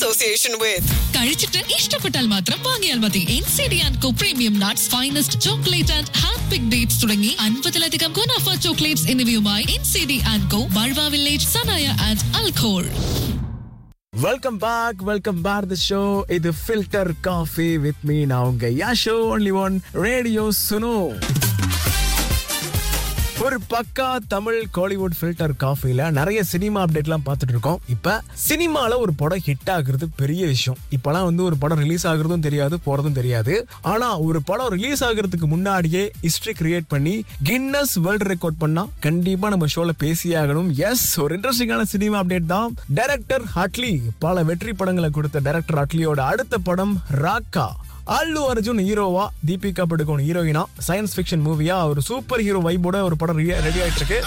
association with. കഴിച്ചിട്ട് ഇഷ്ടപ്പെട്ടാൽ മാത്രം വാങ്ങിയാൽ മതി N C D and co premium nuts finest chocolate and hand pick dates തുടങ്ങി അൻപതിലധികം ഗുണാഫ ചോക്ലേറ്റ്സ് എന്നിവയുമായി N C D and co ബൾവ വില്ലേജ് സനായ ആൻഡ് അൽഖോൾ welcome back welcome back the show இது ஃபில்டர் காஃபி வித் மீ நான் உங்க யா show only one radio Suno ஒரு பக்கா தமிழ் காலிவுட் ஃபில்டர் காஃபில நிறைய சினிமா அப்டேட்லாம் பார்த்துட்டு இருக்கோம் இப்ப சினிமால ஒரு படம் ஹிட் ஆகுறது பெரிய விஷயம் இப்பெல்லாம் வந்து ஒரு படம் ரிலீஸ் ஆகுறதும் தெரியாது போறதும் தெரியாது ஆனா ஒரு படம் ரிலீஸ் ஆகுறதுக்கு முன்னாடியே ஹிஸ்டரி கிரியேட் பண்ணி கின்னஸ் வேர்ல்ட் ரெக்கார்ட் பண்ணா கண்டிப்பா நம்ம ஷோல பேசியே ஆகணும் எஸ் ஒரு இன்ட்ரெஸ்டிங்கான சினிமா அப்டேட் தான் டைரக்டர் ஹட்லி பல வெற்றி படங்களை கொடுத்த டைரக்டர் ஹட்லியோட அடுத்த படம் ராக்கா அல்லு அர்ஜுன் ஹீரோவா தீபிகா படுகோன் ஹீரோயினா சயின்ஸ் ஃபிக்ஷன் மூவியா ஒரு சூப்பர் ஹீரோ வைபோட ஒரு படம் ரெடி ஆயிட்டு இருக்கு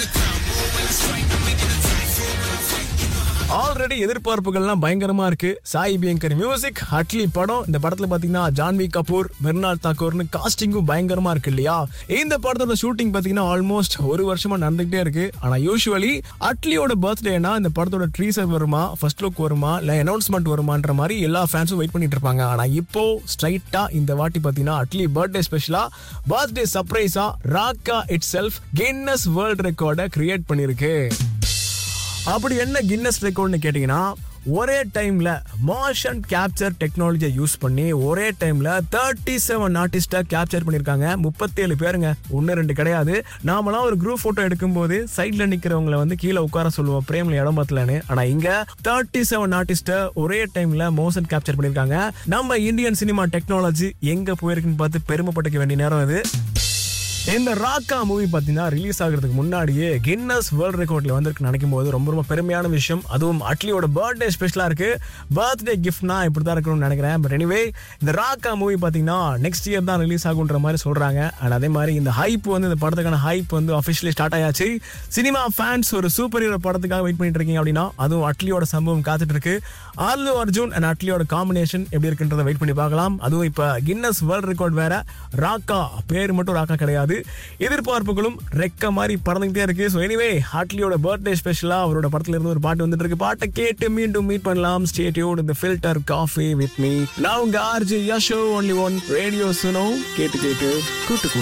ஆல்ரெடி எதிர்பார்ப்புகள்லாம் பயங்கரமா இருக்கு சாய் பியங்கர் மியூசிக் ஹட்லி படம் இந்த படத்துல பாத்தீங்கன்னா ஜான்வி கபூர் மிர்னால் தாக்கூர்னு காஸ்டிங்கும் பயங்கரமா இருக்கு இல்லையா இந்த படத்தோட ஷூட்டிங் பாத்தீங்கன்னா ஆல்மோஸ்ட் ஒரு வருஷமா நடந்துகிட்டே இருக்கு ஆனா யூஸ்வலி அட்லியோட பர்த்டேனா இந்த படத்தோட ட்ரீசர் வருமா ஃபர்ஸ்ட் லுக் வருமா இல்ல அனௌன்ஸ்மெண்ட் வருமான்ற மாதிரி எல்லா ஃபேன்ஸும் வெயிட் பண்ணிட்டு இருப்பாங்க ஆனா இப்போ ஸ்ட்ரைட்டா இந்த வாட்டி பாத்தீங்கன்னா அட்லி பர்த்டே ஸ்பெஷலா பர்த்டே சர்ப்ரைஸா Raaka itself Guinness world ரெக்கார்டை கிரியேட் பண்ணிருக்கு அப்படி என்ன கின்னஸ் ரெக்கார்ட்னு கேட்டிங்கன்னா ஒரே டைம்ல மோஷன் கேப்சர் டெக்னாலஜியை யூஸ் பண்ணி ஒரே டைம்ல தேர்ட்டி செவன் ஆர்டிஸ்டா கேப்சர் பண்ணிருக்காங்க முப்பத்தேழு பேருங்க ஒன்னு ரெண்டு கிடையாது நாமெல்லாம் ஒரு குரூப் போட்டோ எடுக்கும்போது சைட்ல நிக்கிறவங்கள வந்து கீழே உட்கார சொல்லுவோம் பிரேம்ல இடம் பத்தலன்னு ஆனா இங்க தேர்ட்டி செவன் ஆர்டிஸ்ட ஒரே டைம்ல மோஷன் கேப்சர் பண்ணிருக்காங்க நம்ம இந்தியன் சினிமா டெக்னாலஜி எங்க போயிருக்குன்னு பார்த்து பெருமைப்பட்டுக்க வேண்டிய நேரம் இது இந்த ராக்கா மூவி பார்த்தீங்கன்னா ரிலீஸ் ஆகிறதுக்கு முன்னாடியே கின்னஸ் வேர்ல்ட் ரெக்கார்ட்ல வந்திருக்கு நினைக்கும் போது ரொம்ப ரொம்ப பெருமையான விஷயம் அதுவும் அட்லியோட பர்த்டே ஸ்பெஷலா இருக்கு பர்த்டே கிஃப்ட்னா இப்படி தான் இருக்கணும்னு நினைக்கிறேன் பட் எனிவே இந்த ராக்கா மூவி பார்த்தீங்கன்னா நெக்ஸ்ட் இயர் தான் ரிலீஸ் ஆகுன்ற மாதிரி சொல்றாங்க அண்ட் அதே மாதிரி இந்த ஹைப் வந்து இந்த படத்துக்கான ஹைப் வந்து அஃபிஷியலி ஸ்டார்ட் ஆயாச்சு சினிமா ஃபேன்ஸ் ஒரு சூப்பர் ஹீரோ படத்துக்காக வெயிட் பண்ணிட்டு இருக்கீங்க அப்படின்னா அதுவும் அட்லியோட சம்பவம் காத்துட்டு இருக்கு அல்லு அர்ஜுன் அண்ட் அட்லியோட காம்பினேஷன் எப்படி இருக்குன்றதை வெயிட் பண்ணி பார்க்கலாம் அதுவும் இப்போ கின்னஸ் வேர்ல்ட் ரெக்கார்ட் வேற ராக்கா பேர் மட்டும் ராக்கா கிடையாது எதிர்பார்ப்புகளும் ரெக்க மாதிரி பறந்துகிட்டே இருக்கு ஸோ எனிவே ஹாட்லியோட பர்த்டே ஸ்பெஷலா அவரோட படத்துல இருந்து ஒரு பாட்டு வந்துட்டு இருக்கு பாட்டை கேட்டு மீண்டும் மீட் பண்ணலாம் ஸ்டேட்யூட் இந்த ஃபில்டர் காஃபி வித் மீ நான் உங்க ஆர்ஜி யஷோ ஒன்லி ஒன் ரேடியோ சுனோ கேட்டு கேட்டு கூட்டு